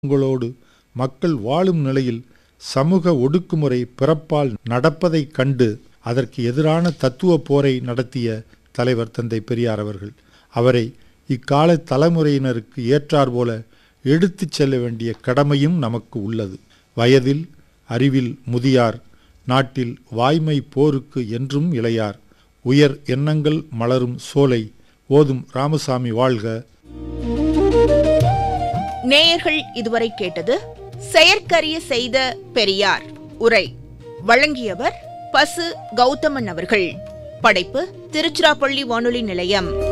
உங்களோடு மக்கள் வாழும் நிலையில் சமூக ஒடுக்குமுறை பிறப்பால் நடப்பதைக் கண்டு அதற்கு எதிரான தத்துவ போரை நடத்திய தலைவர் தந்தை பெரியார் அவர்கள் அவரை இக்கால தலைமுறையினருக்கு ஏற்றாற்போல எடுத்துச் செல்ல வேண்டிய கடமையும் நமக்கு உள்ளது வயதில் அறிவில் முதியார் நாட்டில் வாய்மை போருக்கு என்றும் இளையார் உயர் எண்ணங்கள் மலரும் சோலை ஓதும் ராமசாமி வாழ்க நேயர்கள் இதுவரை கேட்டது செயற்கரிய செய்த பெரியார் உரை வழங்கியவர் பசு கௌதமன் அவர்கள் படைப்பு திருச்சிராப்பள்ளி வானொலி நிலையம்